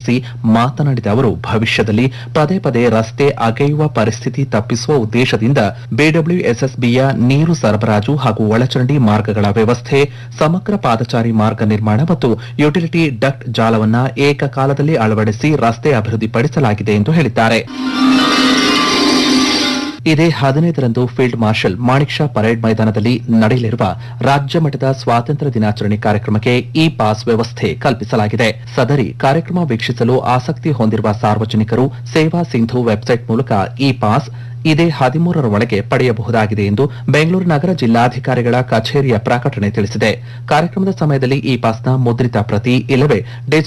ಉದ್ಘಾಟಿಸಿ ಮಾತನಾಡಿದ ಅವರು ಭವಿಷ್ಯದಲ್ಲಿ ಪದೇ ಪದೇ ರಸ್ತೆ ಅಗೆಯುವ ಪರಿಸ್ಥಿತಿ ತಪ್ಪಿಸುವ ಉದ್ದೇಶದಿಂದ ಬಿಡಬ್ಲ್ಯೂಎಸ್ಎಸ್ಬಿಯ ನೀರು ಸರಬರಾಜು ಹಾಗೂ ಒಳಚರಂಡಿ ಮಾರ್ಗಗಳ ವ್ಯವಸ್ಥೆ ಸಮಗ್ರ ಪಾದಚಾರಿ ಮಾರ್ಗ ನಿರ್ಮಾಣ ಮತ್ತು ಯುಟಿಲಿಟಿ ಡಕ್ಟ್ ಜಾಲವನ್ನ ಏಕಕಾಲದಲ್ಲಿ ಅಳವಡಿಸಿ ರಸ್ತೆ ಅಭಿವೃದ್ಧಿಪಡಿಸಲಾಗಿದೆ ಎಂದು ಹೇಳಿದ್ದಾರೆ ಇದೇ ಹದಿನೈದರಂದು field marshal Manekshaw parade ಮೈದಾನದಲ್ಲಿ ನಡೆಯಲಿರುವ ರಾಜ್ಯ ಮಟ್ಟದ ಸ್ವಾತಂತ್ರ್ಯ ದಿನಾಚರಣೆ ಕಾರ್ಯಕ್ರಮಕ್ಕೆ ಇ ಪಾಸ್ ವ್ಯವಸ್ಥೆ ಕಲ್ಪಿಸಲಾಗಿದೆ ಸದರಿ ಕಾರ್ಯಕ್ರಮ ವೀಕ್ಷಿಸಲು ಆಸಕ್ತಿ ಹೊಂದಿರುವ ಸಾರ್ವಜನಿಕರು ಸೇವಾ ಸಿಂಧು ವೆಬ್ಸೈಟ್ ಮೂಲಕ ಇ ಪಾಸ್ ಇದೇ ಹದಿಮೂರರ ಒಳಗೆ ಪಡೆಯಬಹುದಾಗಿದೆ ಎಂದು ಬೆಂಗಳೂರು ನಗರ ಜಿಲ್ಲಾಧಿಕಾರಿಗಳ ಕಚೇರಿಯ ಪ್ರಕಟಣೆ ತಿಳಿಸಿದೆ ಕಾರ್ಯಕ್ರಮದ ಸಮಯದಲ್ಲಿ ಇ ಪಾಸ್ನ ಮುದ್ರಿತ ಪ್ರತಿ ಇಲ್ಲವೇ ಡಿಜಿಟಲ್